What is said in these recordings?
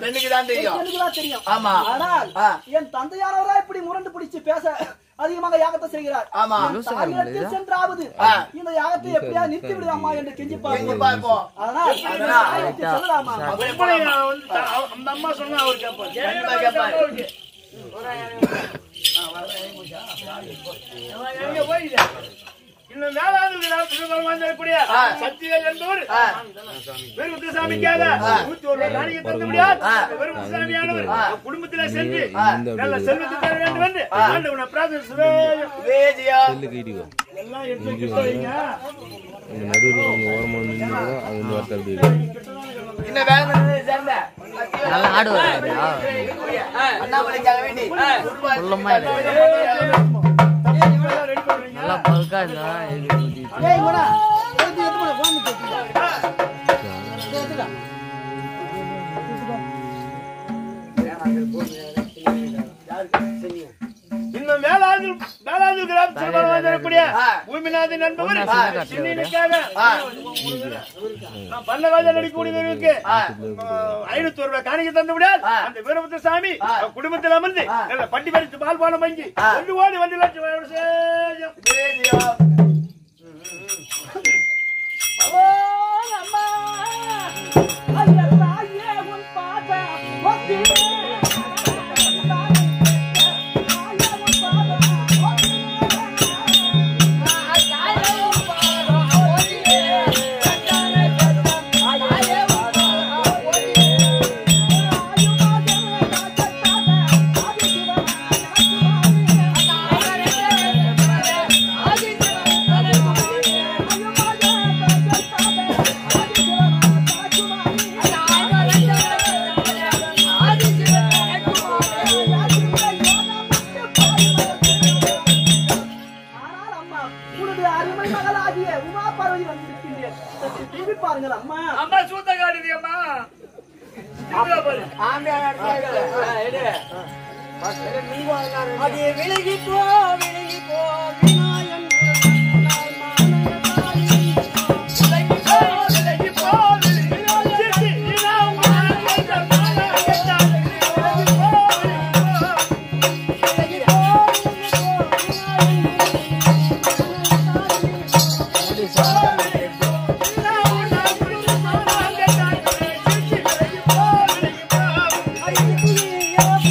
பெண்ணுக்கு தான் தெரியும் எனக்குதான் தெரியும் ஆமா. ஆனால் ஆ. என் தந்தையானவரா இப்படி முரண்டு பிடிச்சு பேச அதிகமாக யாகத்தை செய்கிறார் ஆமா. என் தாயிடத்தில் சென்றாவது ஆ. இந்த யாகத்தை எப்படியா நிறுத்தி விடு அம்மா என்று கெஞ்சி எங்க பார்ப்போம் பார்ப்போம் அதனால் அதனால் தாயிடத்தில் சொல்லலாமா எப்படி நான் வந்து த- அவ- அந்த அம்மா சொன்னா அவர் கேட்பார் கண்டிப்பா கேட்பாரு. எங்க போயிடுது இன்னும் மேலாளர்கள் ஆ. சக்திகள் என்பவர் ஆ. வெறுமுத்துசாமிக்காக நூத்தி ஒரு ரூபாய் காணிக்கை தந்து முடியாது ஆ. வெறுமுத்துசாமியானவர் ஆ. குடும்பத்திலே சென்று ஆ. நல்ல செல்வத்தை தர வேண்டும் என்று ஆண்டவனை பிரார்த்தனை செய்வேன். விஜயா எல்லாம் எடுத்து கிட்ட வைங்க. நடுவில் அவங்க ஓரமாக நின்று அவங்க வார்த்தை அப்படி இருக்கு இன்னும் வேலை நடந்தது சேர்ந்த நல்லா ஆடுவாரு அண்ணாமலைக்காக வேண்டி உள்ளமா இருக்கு. எல்லாம் ரெடி பண்றீங்க. நல்லா பல்கா இருந்தா இது ஊத்தி. ஏய் போடா எடுத்து எடுத்து போடு குழம்பு தொட்டி இன்னும் வேளாண் வேளாண் கிராம சபையில் வரக்கூடிய ஆ. பூமிநாதன் என்பவர் பொண்ணா சின்ன காட்டுல சின்னினுக்காக ஆ. நான் பல்லவாஜ நடிக்கூடியவருக்கு ஆ. ஐநூத்தி ரூபாய் காணிக்கை தந்து விடாது ஆ. அந்த வீரபுத்த சாமி ஆ. குடும்பத்தில் அமர்ந்து ஆ. நல்ல பட்டி பறித்து பால் பானம் வாங்கி ஆ. ஒன்று ஓடி வந்து லட்சம் ரூபாயோட சேஜம். விஜயா ஓ அம்மா ஐயா தாயே உன் பாத ஒத்தி ஆனால் அம்மா உனது அருமை மகளாகிய உமா பார்வதி வந்திருக்கின்றேன் சற்று திரும்பி பாருங்கள் அம்மா அம்மா சூத்த காட்டுது அம்மா திரும்பியா பாரு. அது விலகி போ விலகி போ விநாயகன் விலகி போ, விலகி போ, விலகி போ. சித்தி, நீனா உமா, எங்க மாமா, எங்க விலகி போ, விலகி போ. நீனா உமா, எங்க மாமா, எங்க சித்தி, விலகி போ, விலகி போ.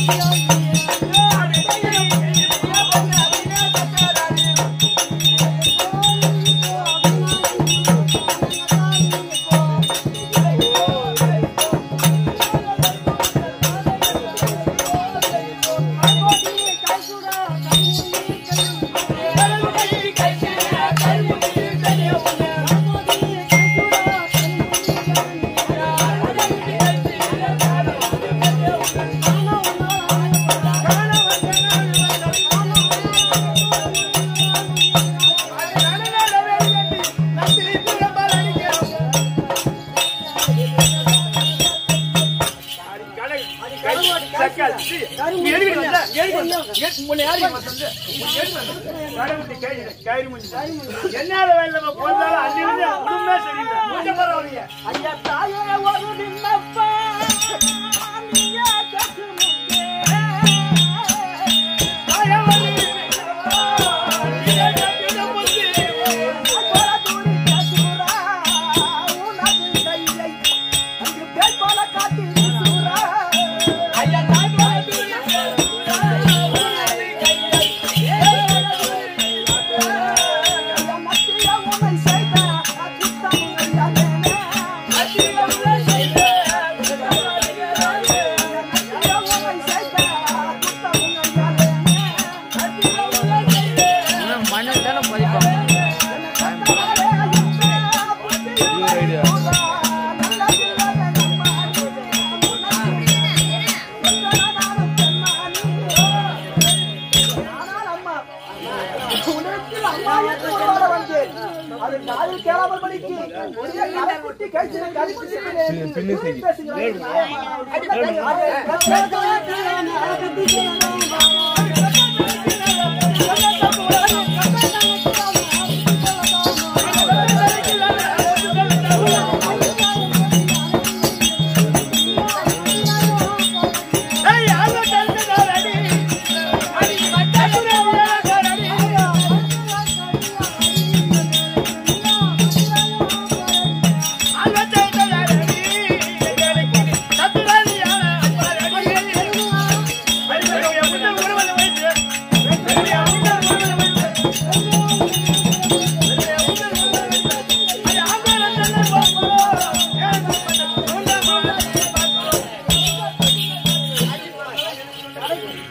என்னால வேலை போனாலும் அன்னிலிருந்து குடும்பமே சரியில்லை கொஞ்சம் பரவாயில்லைங்க ஐயா தாயே ஒரு விண்ணப்பா நீயே கட்டுமுக்கே இன்னும் மண்ணு தானே பதிப்பாங்க அது காதில் கேளாமல் படிக்கு ஒரே கடைக்குட்டி கைச்சின கடைக்குட்டி பேசுகிறேன் Thank you.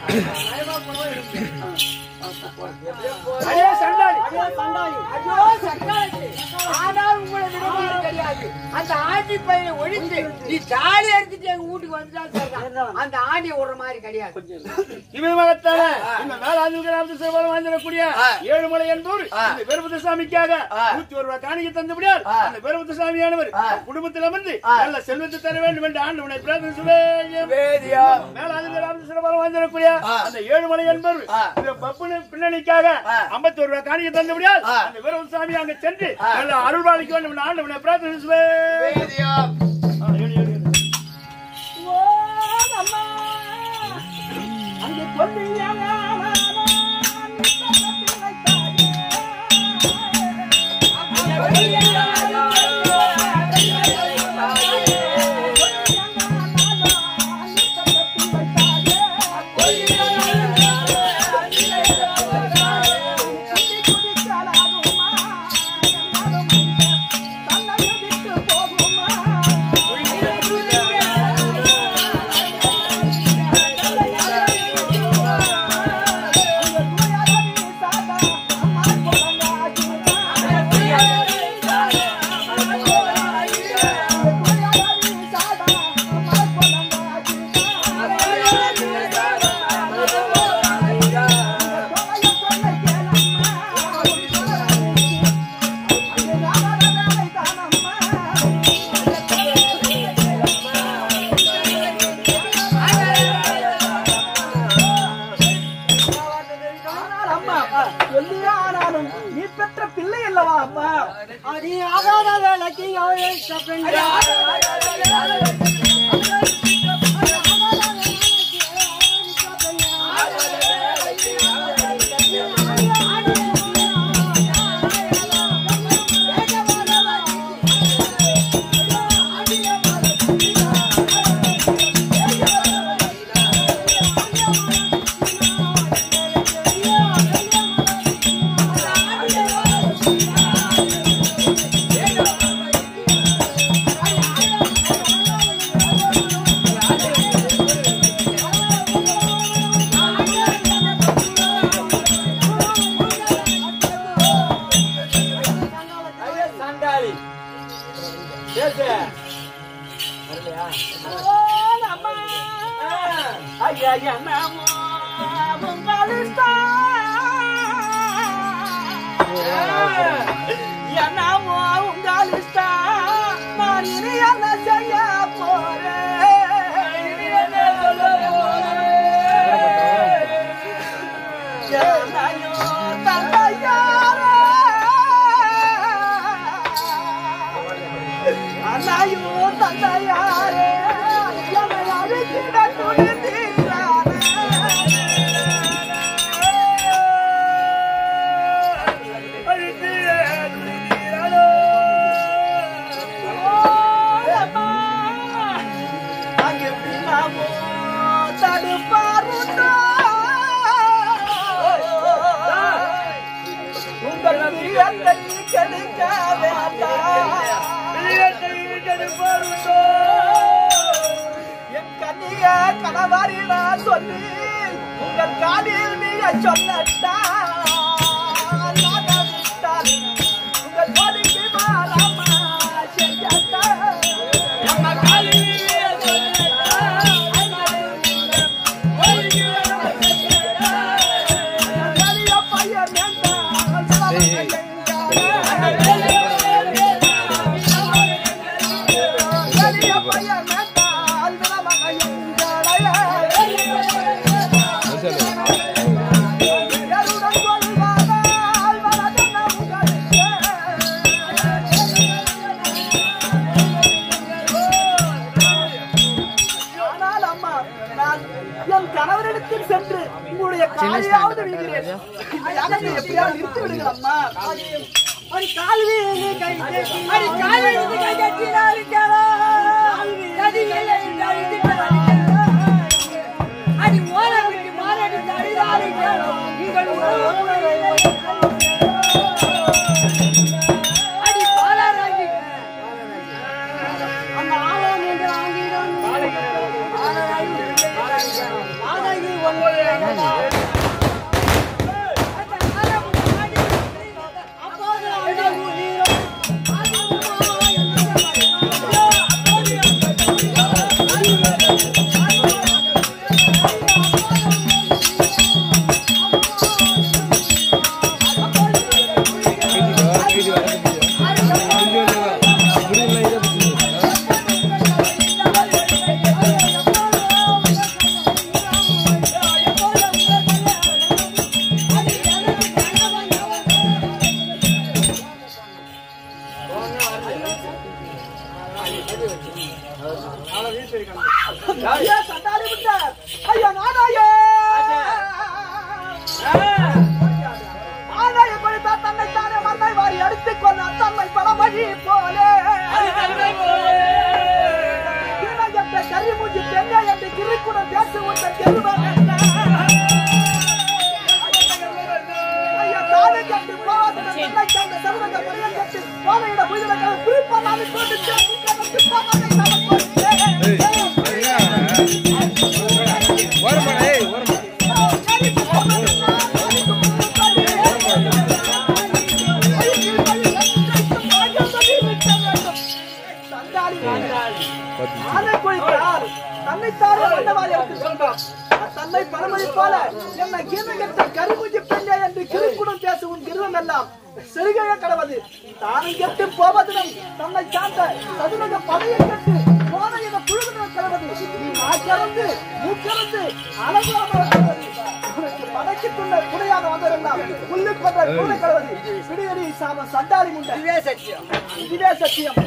அடே சண்டாளி ஐயோ, சக்காலத்து. ஆனால் உங்களை விடுமாறு கிடையாது. அந்த ஆண்டி பையனை ஒழித்து நீ தாலி எடுத்துட்டு எங்க வீட்டுக்கு வந்துட்டா சரிதான். அந்த ஆண்டியை விடுற மாதிரி கிடையாது இவ்விதமாகத்தான இந்த வேளாண்மை கிராமத்து சிறுவனம் வாழ்ந்திடக்கூடிய ஏழுமலை என்பவர் இந்த பெருமத்த சாமிக்காக நூத்தி ஒரு ரூபாய் காணிக்கை தந்தபடியால் அந்த பெருமத்த சாமியானவர் குடும்பத்தில் அமர்ந்து நல்ல செல்வத்தை தர வேண்டும் என்று ஆண்டவனை பிரார்த்தனை சொல்லுவேன் வேதியம் மேலாதிரி கிராமத்து சிறுவனம் வாழ்ந்திடக்கூடிய அந்த ஏழுமலை என்பவர் இந்த பப்புனு பின்னணிக்காக ஐம்பத்தி ஒரு ரூபாய் காணிக்கை தந்தபடியால் அந்த பெருமத்த சாமி அங்க சென்று நல்ல அருள்வாளிக்க வேண்டும் என்று ஆண்டவனை பிரார்த்தனை சொல்லுவேன் வேதியம் ஆ, ஏழு, ஏழு, ஏழு. ஓ, அம்மா. அங்கே கொல்லியனா, ஆனால் அம்மா சொல்லியே ஆனாலும் நீ பெற்ற பிள்ளை அல்லவா அப்பா நீ ஆகாத வேலைக்கு அவளை சண்டாளி பேசு ஐயா என்னமோ உங்களிஸ்தா. என்னமோ உங்களிஸ்தா. நான் இனி என்ன செய்ய போறேன் இனி என்ன சொல்ல போறேன் என்னையோ தந்தையாரே. அன்னையோ தந்தையாரே என்னை அழித்திட துணிந்தீரானே. ஓயம்மா, அங்கே பின்னாமோ தடுப்பாருண்டோ. உங்கள் பிரியத்தை கெடுக்க வேண்டாம் என் கண்ணிய கணவரிடா சொல்லி உங்கள் காலில் நீய சொல்லட்டா நாடவிட்டால் உங்கள் ஜோலிக்கு மாறாமா செஞ்சட்டா எம்ம காலில் நீய சொல்லட்டா பெரிய பையன் பெரிய பையன் மேட்டால் விளமகையுங்களைய எருடன் கொள்வானால் வரதன உங்களுக்கு ஆனால் அம்மா நான் என் கணவரிடத்தில் சென்று உங்களுடைய காலையாவது விடுகிறேன் எனக்கு எப்படியாவது நிறுத்தி விடுங்கள் அம்மா ஒரு கால்வி கை கட்டி அடி கால்வி கை கட்டி நாளிக்காரோ நதி இல்லை அடி ஓர விட்டு மாறடி தடி நாளிக்காரோ உங்கள் அடி பாலாராகி அந்த ஆளான் என்று ஆங்கிலம் ஆளாகி ஆளாகி ஒன்று ஐயா, சண்டாளி முண்டை. ஐயா, நானாயே. ஆதாய கொடுத்த தன்னைத்தானே மண்ணை வாரி அடித்துக் கொண்ட தன்னை பலமணி போலே இணையற்ற கரிமூஞ்சி பெண்ணை என்று கிறுக்குடன் பேசி உண்ட தெருவன் ஐயா, தானே கண்டு போவாது தன்னை தந்த செல்வங்க புரிய கட்டு போதையிட புயலுக்கு குறிப்பாக கொண்டு சேர்த்து கணக்கு போவதை நமக்கு தன்னை பரமதி போல என்னை கீதகத்த கருமுஞ்சி பெண்ணே என்று கிருக்குடன் பேசும் உன் கிருவம் எல்லாம் செருகைய கடவது தானும் கெட்டு போவதிடம் தன்னை சார்ந்த சதுரக படையை கட்டு போதையின புழுவினர் கடவது நீ நாக்கறந்து மூக்கறந்து அழகாக உனக்கு படைக்குள்ள குடையாக வந்ததெல்லாம் புல்லு கொண்ட கூடை கடவது பிடியடி சாம சண்டாளி முண்டை இதுவே சத்தியம் இதுவே சத்தியம்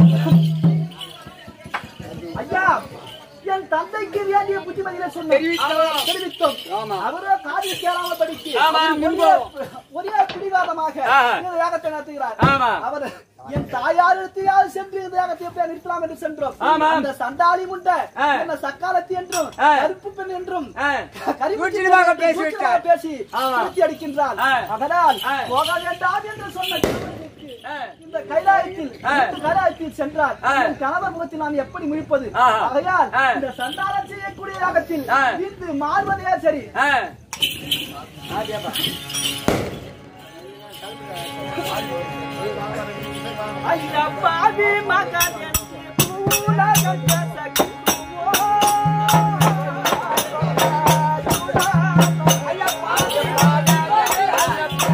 ஐயா என் தந்தைக்கு வேண்டிய புத்திமதிகளை சொன்னோம் தெரிவித்தோம். தெரிவித்தோம் அவரோ காதில் கேளாம படிக்கு ஆமா, அவர் முன்பு. ஒரே- ஒரே பிடிவாதமாக ஆஹா. இந்த யாகத்தை நடத்துகிறார் ஆமா. அவர் என் தாயாரத்தையாவது சென்று இந்த யாகத்தை எப்படி நிறுத்தலாம் என்று சென்றோம் ஆமா. அந்த சண்டாளி முண்டை ஆ. என்ன சக்காலத்தி என்றும் ஆ. கருப்பு பெண் என்றும் ஆ. கரிமுச்சி கூச்சலிவாக பெண் பேசி கூச்சலிவாக விட்டார். பேசி ஆமா. திருப்தி அடிக்கின்றார் ஆ. அதனால் ஆ. போக வேண்டாம் என்று சொன்ன திருமணத்திற்கு ஆ. இந்த கைலாயத்தில் ஆ. இந்த கைலாயத்தில் சென்றார் ஆ. என் கணவர் முகத்தில் நான் எப்படி முழிப்பது ஆஹா. ஆகையால் ஆ. இந்த சண்டாளம் செய்யக்கூடிய யாகத்தில் ஆ. இன்று மாறுவதே சரி ஆ. ஐயா பாவி மகன் என்று பூலகம் கசக்குமோ. ஐயா பாவி மகன்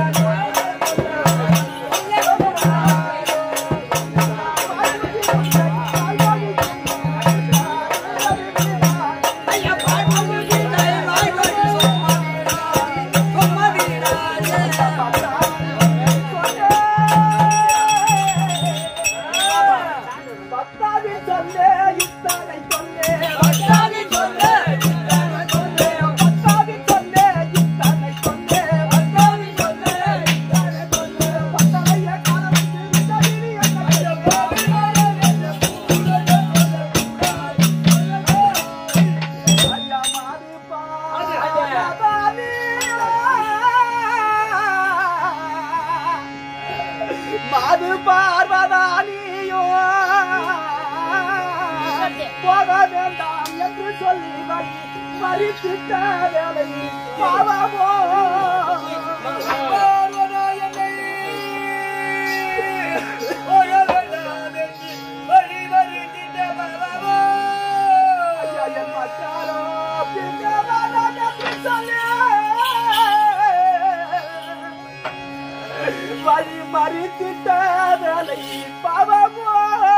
பத்தாவின் சொல்லே இத்தனை சொல்லே பத்தாவின் சொல்லே இத்தனை சொல்லே பத்தாவின் சொல்லே இத்தனை சொல்லே பத்தாவின் சொல்லே இத்தனை சொல்லே பத்தாவைய காலத்து விட்டதிரி ஐயா மாதுப்பா ஐயா மாது பார்வதானியோ போக வேண்டாம் என்று சொல்லி வழி மறித்திட்ட வேலை பாவமோ ஐயா, என் மச்சாரோ, பின்ன வேணாம் என்று சொல்லு. வழி மறித்திட்ட வேலை பாவமோ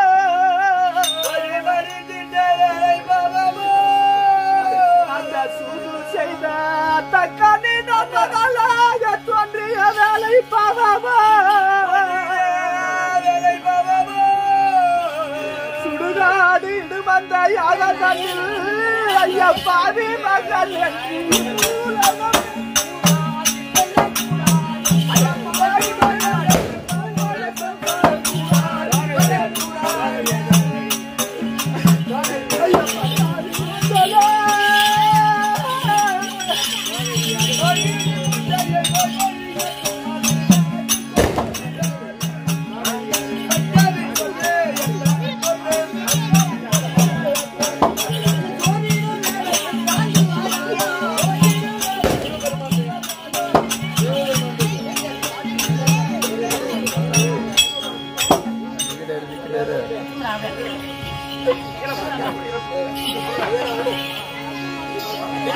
வழி மறித்திட்ட வேலை பாவமோ அந்த சூது செய்த தக்கனி நம்பகலாக தோன்றிய வேலை பாவமோ வேலை பாவமோ சுடுகாடு இடுமந்த யாகத்தில் ஐயா பாவி மகள் என்று உலகம் Thank you.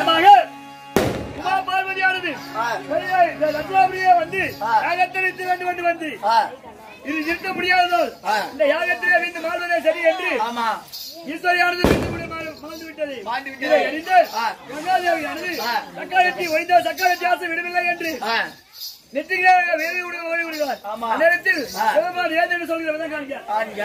அதனாக உமா பார்வதியானது வெளியே இந்த லட்சுமாபுரியே வந்து யாகத்தளித்து வேண்டும் என்று வந்து இது இருக்க முடியாததால் இந்த யாகத்திலே வைத்து மாறுவதே சரி என்று ஆமா ஈஸ்வரியானது வைத்து கூட மாறு- மாண்டு விட்டது மாண்டு விட்டது. இதை அறிந்து கங்காதேவியானது சக்காலத்தி ஒழிந்த சக்காலத்தி ஆசை விடவில்லை என்று நெத்தியாக வேலை விடுக ஓடி விடுகிறார் ஆமா. அந்நேரத்தில் சிவபெருமான் ஏன் என்று சொல்கிறவன் காண்க ஆண்க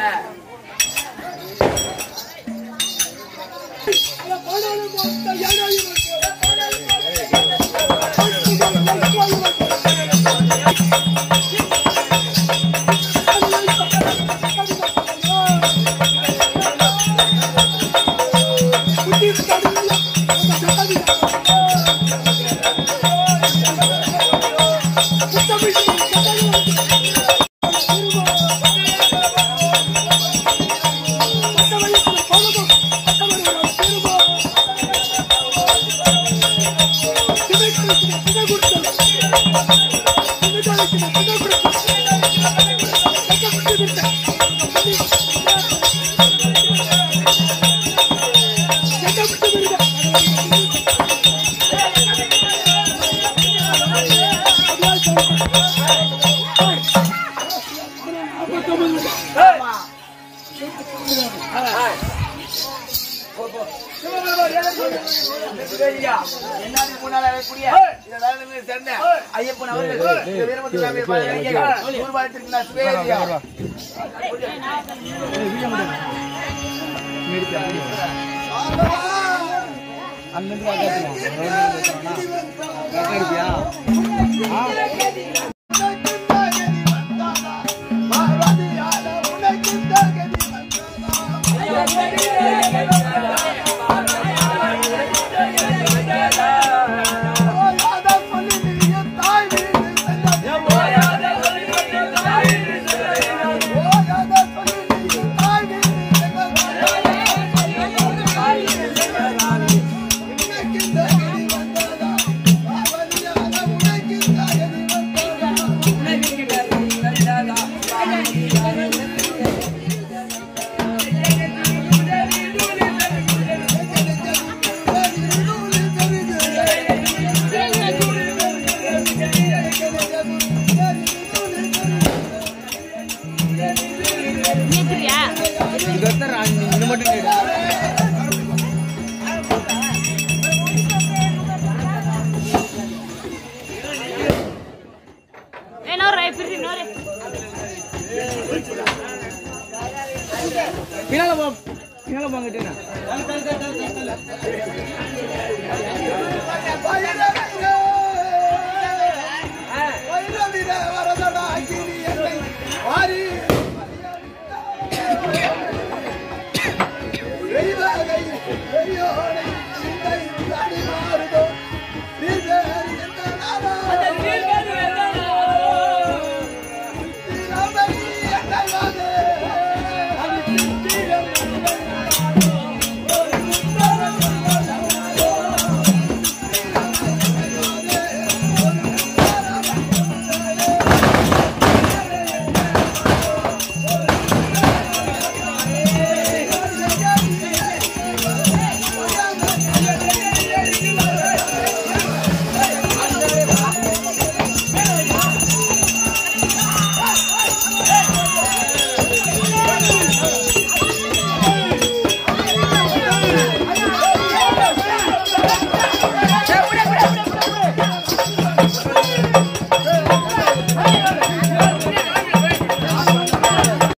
என்னாடி முன்னால இருக்கக்கூடிய இந்த வேலையில சேர்ந்த ஐயப்பன் அவர்கள் இந்த வீரமுத்துசாமி பாளையத்தில் ஊர்வலத்திற்கு சுவேதியா உனக்கு